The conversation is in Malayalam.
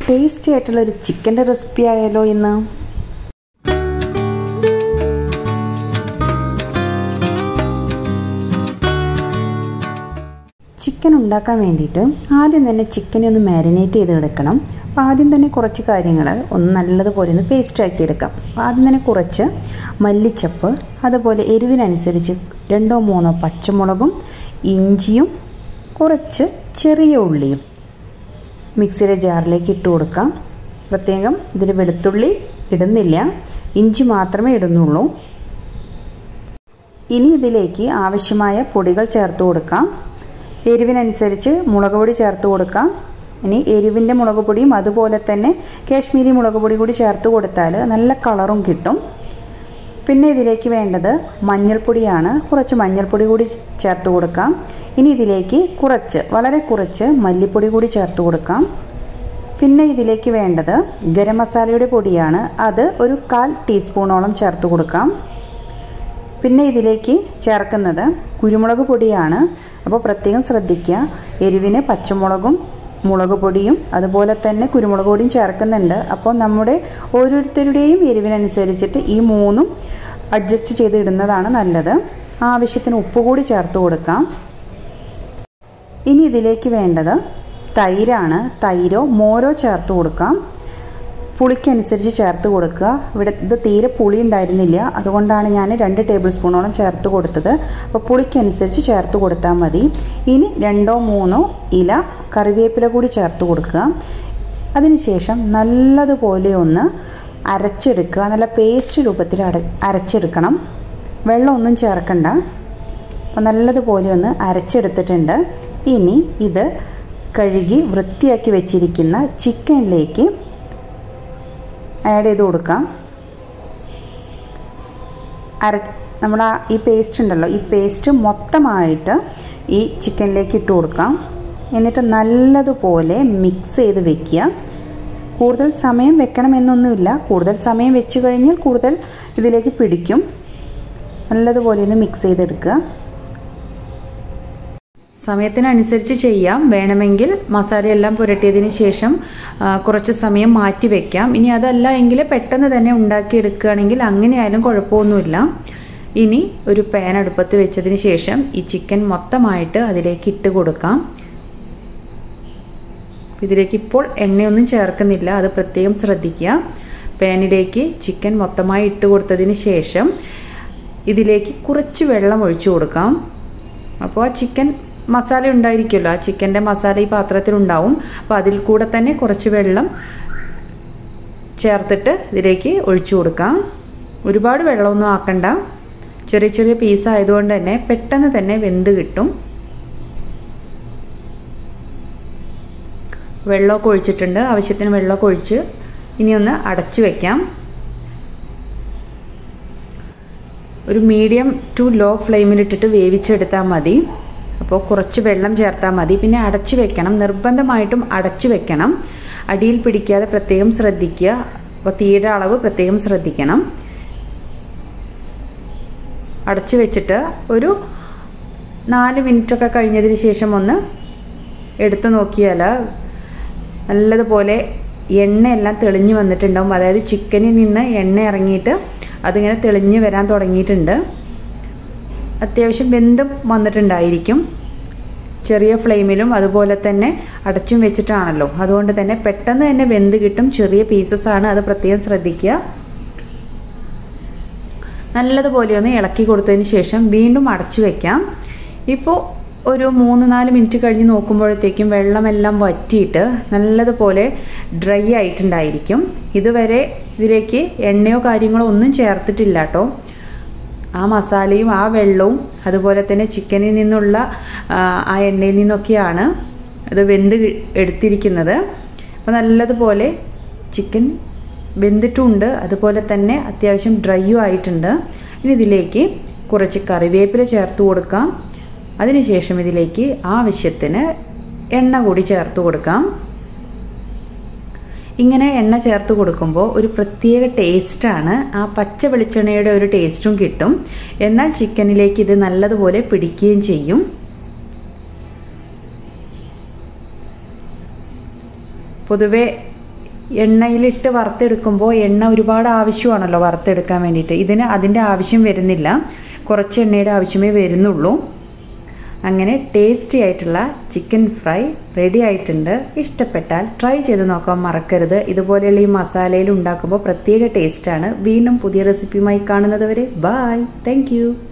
ടേസ്റ്റി ആയിട്ടുള്ള ഒരു ചിക്കൻ്റെ റെസിപ്പി ആയാലോ ഇന്ന് ചിക്കൻ ഉണ്ടാക്കാൻ വേണ്ടിയിട്ട് ആദ്യം തന്നെ ചിക്കനെ ഒന്ന് മാരിനേറ്റ് ചെയ്ത് എടുക്കണം അപ്പോൾ ആദ്യം തന്നെ കുറച്ച് കാര്യങ്ങൾ ഒന്ന് നല്ലതുപോലെ ഒന്ന് പേസ്റ്റ് ആക്കി എടുക്കാം അപ്പോൾ ആദ്യം തന്നെ കുറച്ച് മല്ലിച്ചപ്പ് അതുപോലെ എരിവിനനുസരിച്ച് രണ്ടോ മൂന്നോ പച്ചമുളകും ഇഞ്ചിയും കുറച്ച് ചെറിയ ഉള്ളിയും മിക്സിയുടെ ജാറിലേക്ക് ഇട്ട് കൊടുക്കാം പ്രത്യേകം ഇതിൽ വെളുത്തുള്ളി ഇടുന്നില്ല ഇഞ്ചി മാത്രമേ ഇടുന്നുള്ളൂ ഇനി ഇതിലേക്ക് ആവശ്യമായ പൊടികൾ ചേർത്ത് കൊടുക്കാം എരിവിനനുസരിച്ച് മുളക് പൊടി ചേർത്ത് കൊടുക്കാം ഇനി എരിവിൻ്റെ മുളക് പൊടിയും അതുപോലെ തന്നെ കാശ്മീരി മുളക് പൊടി കൂടി ചേർത്ത് കൊടുത്താൽ നല്ല കളറും കിട്ടും പിന്നെ ഇതിലേക്ക് വേണ്ടത് മഞ്ഞൾപ്പൊടിയാണ് കുറച്ച് മഞ്ഞൾപ്പൊടി കൂടി ചേർത്ത് കൊടുക്കാം ഇനി ഇതിലേക്ക് കുറച്ച് വളരെ കുറച്ച് മല്ലിപ്പൊടി കൂടി ചേർത്ത് കൊടുക്കാം പിന്നെ ഇതിലേക്ക് വേണ്ടത് ഗരം മസാലയുടെ പൊടിയാണ് അത് ഒരു കാൽ ടീസ്പൂണോളം ചേർത്ത് കൊടുക്കാം പിന്നെ ഇതിലേക്ക് ചേർക്കുന്നത് കുരുമുളക് പൊടിയാണ് അപ്പോൾ പ്രത്യേകം ശ്രദ്ധിക്കുക എരിവിന് പച്ചമുളകും മുളക് പൊടിയും അതുപോലെ തന്നെ കുരുമുളക് പൊടിയും ചേർക്കുന്നുണ്ട് അപ്പോൾ നമ്മുടെ ഓരോരുത്തരുടെയും എരിവിനനുസരിച്ചിട്ട് ഈ മൂന്നും അഡ്ജസ്റ്റ് ചെയ്ത് ഇടുന്നതാണ് നല്ലത് ആവശ്യത്തിന് ഉപ്പ് കൂടി ചേർത്ത് കൊടുക്കാം ഇനി ഇതിലേക്ക് വേണ്ടത് തൈരാണ് തൈരോ മോരോ ചേർത്ത് കൊടുക്കാം പുളിക്കനുസരിച്ച് ചേർത്ത് കൊടുക്കുക ഇവിടെ ഇത് തീരെ പുളി ഉണ്ടായിരുന്നില്ല അതുകൊണ്ടാണ് ഞാൻ രണ്ട് ടേബിൾ സ്പൂണോളം ചേർത്ത് കൊടുത്തത് അപ്പോൾ പുളിക്കനുസരിച്ച് ചേർത്ത് കൊടുത്താൽ മതി ഇനി രണ്ടോ മൂന്നോ ഇല കറിവേപ്പില കൂടി ചേർത്ത് കൊടുക്കുക അതിനുശേഷം നല്ലതുപോലെ ഒന്ന് അരച്ചെടുക്കുക നല്ല പേസ്റ്റ് രൂപത്തിൽ അട അരച്ചെടുക്കണം വെള്ളമൊന്നും ചേർക്കണ്ട അപ്പോൾ നല്ലതുപോലെ ഒന്ന് അരച്ചെടുത്തിട്ടുണ്ട് ഇനി ഇത് കഴുകി വൃത്തിയാക്കി വെച്ചിരിക്കുന്ന ചിക്കനിലേക്ക് ആഡ് ചെയ്ത് കൊടുക്കാം അര നമ്മൾ ആ ഈ പേസ്റ്റ് ഉണ്ടല്ലോ ഈ പേസ്റ്റ് മൊത്തമായിട്ട് ഈ ചിക്കനിലേക്ക് ഇട്ട് കൊടുക്കാം എന്നിട്ട് നല്ലതുപോലെ മിക്സ് ചെയ്ത് വെക്കുക കൂടുതൽ സമയം വെക്കണമെന്നൊന്നുമില്ല കൂടുതൽ സമയം വെച്ച് കഴിഞ്ഞാൽ കൂടുതൽ ഇതിലേക്ക് പിടിക്കും നല്ലതുപോലെ ഒന്ന് മിക്സ് ചെയ്തെടുക്കുക സമയത്തിനനുസരിച്ച് ചെയ്യാം വേണമെങ്കിൽ മസാലയെല്ലാം പുരട്ടിയതിന് ശേഷം കുറച്ച് സമയം മാറ്റി വെക്കാം ഇനി അതല്ല എങ്കിൽ പെട്ടെന്ന് തന്നെ ഉണ്ടാക്കിയെടുക്കുകയാണെങ്കിൽ അങ്ങനെയായാലും കുഴപ്പമൊന്നുമില്ല ഇനി ഒരു പാൻ അടുപ്പത്ത് വെച്ചതിന് ശേഷം ഈ ചിക്കൻ മൊത്തമായിട്ട് അതിലേക്ക് ഇട്ട് കൊടുക്കാം ഇതിലേക്ക് ഇപ്പോൾ എണ്ണയൊന്നും ചേർക്കുന്നില്ല അത് പ്രത്യേകം ശ്രദ്ധിക്കുക പാനിലേക്ക് ചിക്കൻ മൊത്തമായി ഇട്ട് കൊടുത്തതിന് ശേഷം ഇതിലേക്ക് കുറച്ച് വെള്ളം ഒഴിച്ചു കൊടുക്കാം അപ്പോൾ ആ ചിക്കൻ മസാല ഉണ്ടായിരിക്കുമല്ലോ ആ ചിക്കൻ്റെ മസാല ഈ പാത്രത്തിലുണ്ടാവും അപ്പോൾ അതിൽ കൂടെ തന്നെ കുറച്ച് വെള്ളം ചേർത്തിട്ട് ഇതിലേക്ക് ഒഴിച്ചു കൊടുക്കാം ഒരുപാട് വെള്ളമൊന്നും ആക്കണ്ട ചെറിയ ചെറിയ പീസ് ആയതുകൊണ്ട് തന്നെ പെട്ടെന്ന് തന്നെ വെന്ത് കിട്ടും വെള്ളമൊക്കെ ഒഴിച്ചിട്ടുണ്ട് ആവശ്യത്തിന് വെള്ളമൊക്കെ ഒഴിച്ച് ഇനി ഒന്ന് അടച്ചു വെക്കാം ഒരു മീഡിയം ടു ലോ ഫ്ലെയിമിലിട്ടിട്ട് വേവിച്ചെടുത്താൽ മതി അപ്പോൾ കുറച്ച് വെള്ളം ചേർത്താൽ മതി പിന്നെ അടച്ചു വെക്കണം നിർബന്ധമായിട്ടും അടച്ചു വെക്കണം അടിയിൽ പിടിക്കാതെ പ്രത്യേകം ശ്രദ്ധിക്കുക അപ്പോൾ തീയുടെ അളവ് പ്രത്യേകം ശ്രദ്ധിക്കണം അടച്ചു വെച്ചിട്ട് ഒരു നാല് മിനിറ്റൊക്കെ കഴിഞ്ഞതിന് ശേഷം ഒന്ന് എടുത്തു നോക്കിയാൽ നല്ലതുപോലെ എണ്ണയെല്ലാം തെളിഞ്ഞു വന്നിട്ടുണ്ടാവും അതായത് ചിക്കനിൽ നിന്ന് എണ്ണ ഇറങ്ങിയിട്ട് അതിങ്ങനെ തെളിഞ്ഞ് വരാൻ തുടങ്ങിയിട്ടുണ്ട് അത്യാവശ്യം വെന്തും വന്നിട്ടുണ്ടായിരിക്കും ചെറിയ ഫ്ലെയിമിലും അതുപോലെ തന്നെ അടച്ചും വെച്ചിട്ടാണല്ലോ അതുകൊണ്ട് തന്നെ പെട്ടെന്ന് തന്നെ വെന്ത് കിട്ടും ചെറിയ പീസസ് ആണ് അത് പ്രത്യേകം ശ്രദ്ധിക്കുക നല്ലതുപോലെ ഒന്ന് ഇളക്കി കൊടുത്തതിന് ശേഷം വീണ്ടും അടച്ചു വെക്കാം ഇപ്പോൾ ഒരു മൂന്ന് നാല് മിനിറ്റ് കഴിഞ്ഞ് നോക്കുമ്പോഴത്തേക്കും വെള്ളമെല്ലാം വറ്റിയിട്ട് നല്ലതുപോലെ ഡ്രൈ ആയിട്ടുണ്ടായിരിക്കും ഇതുവരെ ഇതിലേക്ക് എണ്ണയോ കാര്യങ്ങളോ ഒന്നും ചേർത്തിട്ടില്ല കേട്ടോ ആ മസാലയും ആ വെള്ളവും അതുപോലെ തന്നെ ചിക്കനിൽ നിന്നുള്ള ആ എണ്ണയിൽ നിന്നൊക്കെയാണ് അത് വെന്ത് എടുത്തിരിക്കുന്നത് അപ്പോൾ നല്ലതുപോലെ ചിക്കൻ വെന്തിട്ടുമുണ്ട് അതുപോലെ തന്നെ അത്യാവശ്യം ഡ്രൈയും ആയിട്ടുണ്ട് ഇനി ഇതിലേക്ക് കുറച്ച് കറിവേപ്പില ചേർത്ത് കൊടുക്കാം അതിനുശേഷം ഇതിലേക്ക് ആവശ്യത്തിന് എണ്ണ കൂടി ചേർത്ത് കൊടുക്കാം ഇങ്ങനെ എണ്ണ ചേർത്ത് കൊടുക്കുമ്പോൾ ഒരു പ്രത്യേക ടേസ്റ്റാണ് ആ പച്ച വെളിച്ചെണ്ണയുടെ ഒരു ടേസ്റ്റും കിട്ടും എന്നാൽ ചിക്കനിലേക്ക് ഇത് നല്ലതുപോലെ പിടിക്കുകയും ചെയ്യും പൊതുവെ എണ്ണയിലിട്ട് വറുത്തെടുക്കുമ്പോൾ എണ്ണ ഒരുപാട് ആവശ്യമാണല്ലോ വറുത്തെടുക്കാൻ വേണ്ടിയിട്ട് ഇതിന് അതിൻ്റെ ആവശ്യം വരുന്നില്ല കുറച്ച് എണ്ണയുടെ ആവശ്യമേ വരുന്നുള്ളൂ അങ്ങനെ ടേസ്റ്റി ആയിട്ടുള്ള ചിക്കൻ ഫ്രൈ റെഡി ആയിട്ടുണ്ട് ഇഷ്ടപ്പെട്ടാൽ ട്രൈ ചെയ്ത് നോക്കാൻ മറക്കരുത് ഇതുപോലെയുള്ള ഈ മസാലയിൽ ഉണ്ടാക്കുമ്പോൾ പ്രത്യേക ടേസ്റ്റാണ് വീണ്ടും പുതിയ റെസിപ്പിയുമായി കാണുന്നത് വരെ ബായ് താങ്ക്